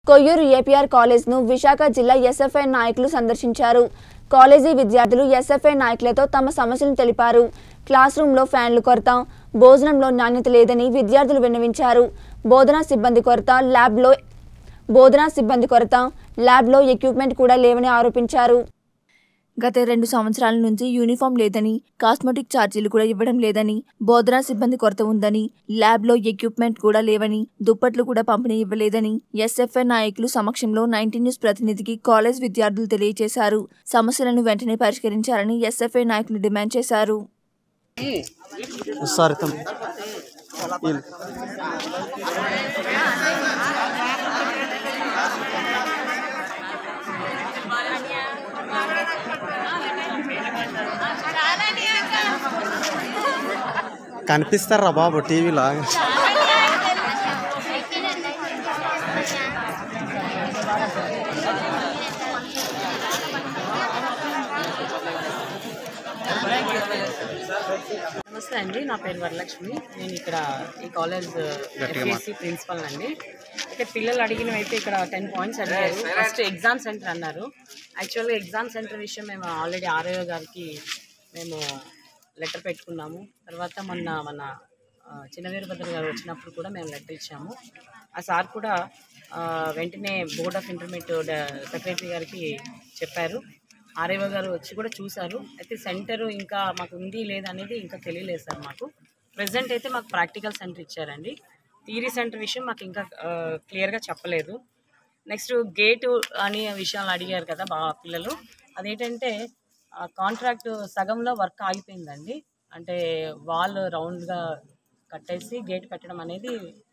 Koyyuru APR కాలేజ్ను Visakha జిల్లా SFI నాయకులు సందర్శించారు కాలేజీ విద్యార్థులు ఎస్ఎఫ్ఐ నాయకులతో తమ సమస్యలను తెలిపారు క్లాస్ రూమ్లో ఫ్యాన్లు కొరత భోజనంలో నాణ్యత లేదని విద్యార్థులు విన్నవించారు బోధనా సిబ్బంది కొరత ల్యాబ్లో బోధనా సిబ్బంది కొరత ల్యాబ్లో ఎక్విప్మెంట్ కూడా లేవని ఆరోపించారు గత రెండు సంవత్సరాల నుంచి యూనిఫామ్ లేదని కాస్మెటిక్ ఛార్జీలు కూడా ఇవ్వడం లేదని బోధనా సిబ్బంది కొరత ఉందని ల్యాబ్లో ఎక్విప్మెంట్ కూడా లేవని దుప్పట్లు కూడా పంపిణీ ఇవ్వలేదని ఎస్ఎఫ్ఐ నాయకులు సమక్షంలో నైన్టీ న్యూస్ ప్రతినిధికి కాలేజ్ విద్యార్థులు తెలియజేశారు సమస్యలను వెంటనే పరిష్కరించాలని ఎస్ఎఫ్ఐ నాయకులు డిమాండ్ చేశారు సార్ తమ్ వీళ్ళు. కనిపిస్తారా బాబు టీవీలో నమస్తే అండి నా పేరు వరలక్ష్మి నేను ఇక్కడ ఈ కాలేజ్ ఎఫ్ఎస్సి ప్రిన్సిపల్ అండి అయితే పిల్లలు అడిగినవి అయితే ఇక్కడ టెన్ పాయింట్స్ అడిగారు ఫస్ట్ ఎగ్జామ్ సెంటర్ అన్నారు యాక్చువల్గా ఎగ్జామ్ సెంటర్ విషయం మేము ఆల్రెడీ ఆర్ఓ గారికి మేము లెటర్ పెట్టుకున్నాము తర్వాత మొన్న మన ఆ, చిన్న వీరభద్ర గారు వచ్చినప్పుడు కూడా మేము లెటర్ ఇచ్చాము ఆ సార్ కూడా ఆ, వెంటనే బోర్డ్ ఆఫ్ ఇంటర్మీడియట్ సెక్రటరీ గారికి చెప్పారు ఆర్ఏఓ గారు వచ్చి కూడా చూశారు అయితే సెంటర్ ఇంకా మాకు ఉంది లేదనేది ఇంకా తెలియలేదు సార్ మాకు ప్రజెంట్ అయితే మాకు ప్రాక్టికల్ సెంటర్ ఇచ్చారండి థియరీ సెంటర్ విషయం మాకు ఇంకా క్లియర్గా చెప్పలేదు నెక్స్ట్ గేటు అనే విషయాలు అడిగారు కదా బా పిల్లలు అదేంటంటే కాంట్రాక్ట్ సగంలో వర్క్ ఆగిపోయిందండి అంటే వాల్ రౌండ్గా కట్టేసి గేట్ పెట్టడం అనేది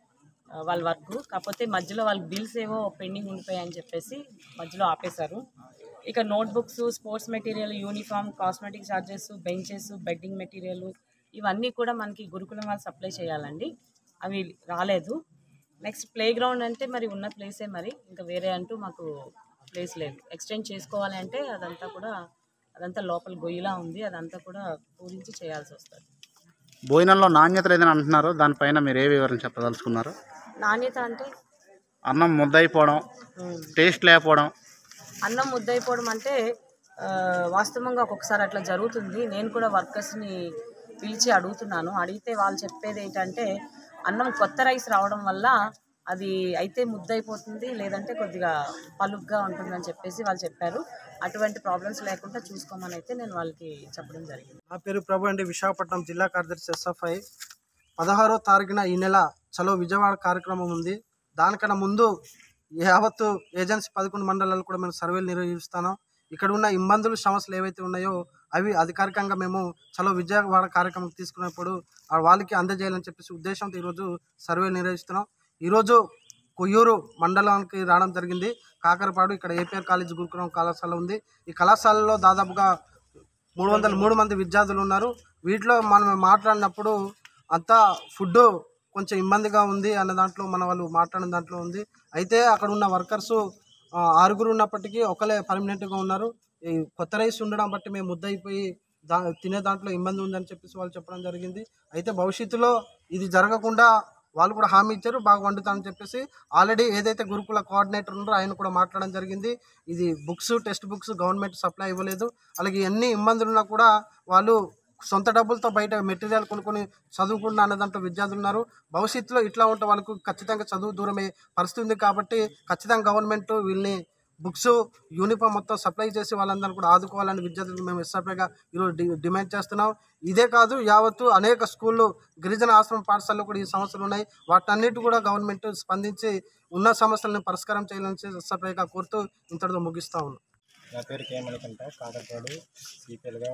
ఆ, వాళ్ళ వర్క్ కాకపోతే మధ్యలో వాళ్ళ బిల్స్ ఏవో పెండింగ్ ఉండిపోయాయని చెప్పేసి మధ్యలో ఆపేశారు ఇక notebooks sports material uniform cosmetic charges benches bedding material ఇవన్నీ కూడా మనకి గురుకులం వాళ్ళు సప్లై చేయాలండి అవి రాలేదు నెక్స్ట్ ప్లే గ్రౌండ్ అంటే మరి ఉన్న ప్లేసే మరి ఇంకా వేరే అంటూ మాకు ప్లేస్ లేదు ఎక్స్టెండ్ చేసుకోవాలి అంటే అదంతా కూడా అదంతా లోపల గొయ్యిలా ఉంది అదంతా కూడా పూరించి చేయాల్సి వస్తుంది భోజనంలో నాణ్యత లేదని అంటున్నారు దానిపైన మీరు ఏ వివరణ చెప్పదలుచుకున్నారు నాణ్యత అంటే అన్నం ముద్దయిపోవడం ఉమ్, టేస్ట్ లేకపోవడం అన్నం ముద్దయిపోవడం అంటే ఆ, వాస్తవంగా ఒక్కొక్కసారి అట్లా జరుగుతుంది నేను కూడా వర్కర్స్ని పిలిచి అడుగుతున్నాను అడిగితే వాళ్ళు చెప్పేది ఏంటంటే అన్నం కొత్త రైస్ రావడం వల్ల అది అయితే ముద్దయిపోతుంది లేదంటే కొద్దిగా పలుగ్గా ఉంటుందని చెప్పేసి వాళ్ళు చెప్పారు అటువంటి ప్రాబ్లమ్స్ లేకుండా చూసుకోమని అయితే నేను వాళ్ళకి చెప్పడం జరిగింది నా పేరు ప్రభు అండి విశాఖపట్నం జిల్లా కార్యదర్శి ఎస్ఎఫ్ఐ పదహారో తారీఖున ఈ నెల చలో విజయవాడ కార్యక్రమం ఉంది దానికన్నా ముందు యావత్తు ఏజెన్సీ పదకొండు మండలాలు కూడా మేము సర్వేలు నిర్వహిస్తాను ఇక్కడ ఉన్న ఇబ్బందులు సమస్యలు ఏవైతే ఉన్నాయో అవి అధికారికంగా మేము చలో విజయవాడ కార్యక్రమం తీసుకున్నప్పుడు ఆ వాళ్ళకి అందజేయాలని చెప్పేసి ఉద్దేశంతో ఈరోజు సర్వేలు నిర్వహిస్తున్నాం ఈరోజు కొయ్యూరు మండలానికి రావడం జరిగింది కాకరపాడు ఇక్కడ ఏపీఆర్ కాలేజ్ గురుకులం కళాశాల ఉంది ఈ కళాశాలలో దాదాపుగా మూడు వందల మూడు మంది విద్యార్థులు ఉన్నారు వీటిలో మనం మాట్లాడినప్పుడు అంతా ఫుడ్ కొంచెం ఇబ్బందిగా ఉంది అన్న దాంట్లో మన వాళ్ళు మాట్లాడిన దాంట్లో ఉంది అయితే అక్కడ ఉన్న వర్కర్స్ ఆరుగురు ఉన్నప్పటికీ ఒకలే పర్మనెంట్గా ఉన్నారు ఈ కొత్త రైస్ ఉండడం బట్టి మేము ముద్దయిపోయి దా తినే దాంట్లో ఇబ్బంది ఉందని చెప్పేసి వాళ్ళు చెప్పడం జరిగింది అయితే భవిష్యత్తులో ఇది జరగకుండా వాళ్ళు కూడా హామీ ఇచ్చారు బాగా వండుతామని చెప్పేసి ఆల్రెడీ ఏదైతే గురుకుల కోఆర్డినేటర్ ఉన్నారో ఆయన కూడా మాట్లాడడం జరిగింది ఇది books text books government supply ఇవ్వలేదు అలాగే ఎన్ని ఇబ్బందులు ఉన్నా కూడా వాళ్ళు సొంత డబ్బులతో బయట మెటీరియల్ కొనుక్కొని చదువుకున్న అన్న దాంట్లో విద్యార్థులు ఉన్నారు భవిష్యత్తులో ఇట్లా ఉంటే వాళ్ళకు ఖచ్చితంగా చదువు దూరమే పరిస్థితి ఉంది కాబట్టి ఖచ్చితంగా గవర్నమెంట్ వీళ్ళని బుక్స్ యూనిఫామ్ మొత్తం సప్లై చేసి వాళ్ళందరినీ కూడా ఆదుకోవాలని విద్యార్థులకు మేము ఎస్ఆర్పీగా ఈరోజు డి డిమాండ్ చేస్తున్నాం ఇదే కాదు యావత్తు అనేక స్కూళ్ళు గిరిజన ఆశ్రమ పాఠశాలలో కూడా ఈ సమస్యలు ఉన్నాయి వాటన్నిటి కూడా గవర్నమెంట్ స్పందించి ఉన్న సమస్యలను పరిష్కారం చేయాలని ఎస్ఆర్పీగా కోరుతూ ఇంతటితో ముగిస్తా ఉన్నాం నా పేరు కే మణికంఠ కాకరపాడు సిపిఎల్గా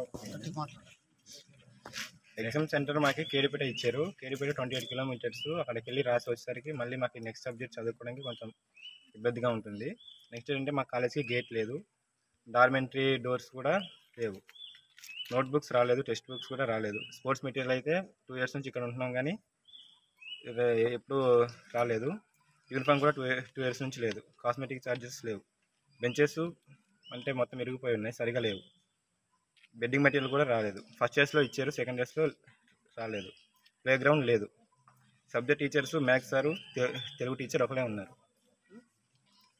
ఎగ్జామ్ సెంటర్ మాకు కేడిపేట ఇచ్చారు కేడిపేట ట్వంటీ ఎయిట్ కిలోమీటర్స్ అక్కడికి వెళ్ళి రాసి వచ్చేసరికి మళ్ళీ మాకు నెక్స్ట్ సబ్జెక్ట్ చదువుకోవడానికి కొంచెం ఇబ్బందిగా ఉంటుంది నెక్స్ట్ ఏంటంటే మా కాలేజ్కి గేట్ లేదు డార్మెంటరీ డోర్స్ కూడా లేవు నోట్బుక్స్ రాలేదు టెక్స్ట్ బుక్స్ కూడా రాలేదు స్పోర్ట్స్ మెటీరియల్ అయితే టూ ఇయర్స్ నుంచి ఇక్కడ ఉంటున్నాం కానీ ఇది ఎప్పుడు రాలేదు యూనిఫామ్ కూడా టూ టూ ఇయర్స్ నుంచి లేదు కాస్మెటిక్ ఛార్జెస్ లేవు బెంచెస్ అంటే మొత్తం ఇరిగిపోయి ఉన్నాయి సరిగా లేవు బెడ్డింగ్ మెటీరియల్ కూడా రాలేదు ఫస్ట్ ఇయర్స్లో ఇచ్చారు సెకండ్ ఇయర్స్లో రాలేదు ప్లే గ్రౌండ్ లేదు సబ్జెక్ట్ టీచర్స్ మ్యాథ్స్ సారు తె- తెలుగు టీచర్ ఒకరే ఉన్నారు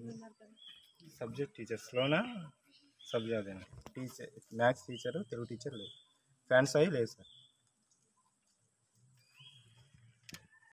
సబ్జెక్ట్ టీచర్స్లోనా సబ్జెక్ట్ అదేనా teacher maths teacher Telugu teacher లేదు ఫ్యాన్స్ అవి లేదు సార్